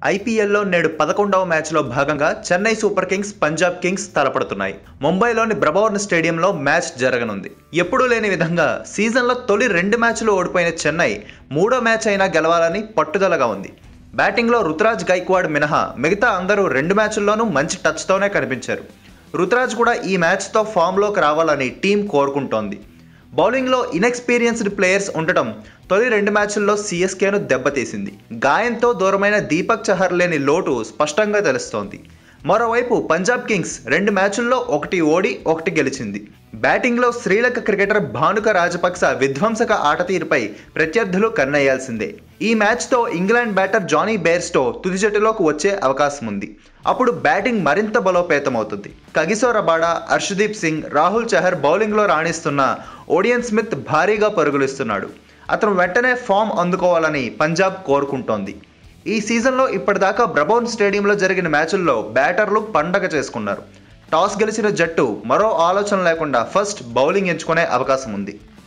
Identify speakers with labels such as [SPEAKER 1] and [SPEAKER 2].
[SPEAKER 1] ఐపీఎల్లో నేడు పదకొండవ మ్యాచ్లో భాగంగా Chennai super kings Punjab kings తలపడుతున్నాయి ముంబైలోని బ్రబోర్న్ స్టేడియంలో మ్యాచ్ జరగనుంది ఎప్పుడూ లేని విధంగా సీజన్లో తొలి రెండు మ్యాచ్లు ఓడిపోయిన చెన్నై మూడో మ్యాచ్ అయినా గెలవాలని పట్టుదలగా ఉంది బ్యాటింగ్లో రుతురాజ్ గైక్వాడ్ మినహా మిగతా అందరూ రెండు మ్యాచ్ల్లోనూ మంచి టచ్తోనే కనిపించారు రుతురాజ్ కూడా ఈ మ్యాచ్తో ఫామ్లోకి రావాలని టీం కోరుకుంటోంది బౌలింగ్లో ఇన్ఎక్స్పీరియన్స్డ్ ప్లేయర్స్ ఉండటం తొలి రెండు మ్యాచ్ల్లో సీఎస్కేను దెబ్బతీసింది గాయంతో దూరమైన దీపక్ చహర్ లేని లోటు స్పష్టంగా తెలుస్తోంది మరోవైపు పంజాబ్ కింగ్స్ రెండు మ్యాచ్ల్లో ఒకటి ఓడి ఒకటి గెలిచింది బ్యాటింగ్లో శ్రీలంక క్రికెటర్ భానుక రాజపక్స విధ్వంసక ఆట తీరుపై ప్రత్యర్థులు కన్నయ్యాల్సిందే ఈ మ్యాచ్తో ఇంగ్లాండ్ బ్యాటర్ జానీ బేర్స్టో తుది జట్టులోకి వచ్చే అవకాశం ఉంది అప్పుడు బ్యాటింగ్ మరింత బలోపేతమవుతుంది కగిసో రబాడా హర్షదీప్ సింగ్ రాహుల్ చహర్ బౌలింగ్లో రాణిస్తున్న ఓడియన్ స్మిత్ భారీగా పరుగులిస్తున్నాడు అతను వెంటనే ఫామ్ అందుకోవాలని పంజాబ్ కోరుకుంటోంది ఈ సీజన్లో ఇప్పటిదాకా బ్రబోన్ స్టేడియంలో జరిగిన మ్యాచుల్లో బ్యాటర్లు పండగ చేసుకున్నారు టాస్ గెలిచిన జట్టు మరో ఆలోచన లేకుండా ఫస్ట్ బౌలింగ్ ఎంచుకునే అవకాశం ఉంది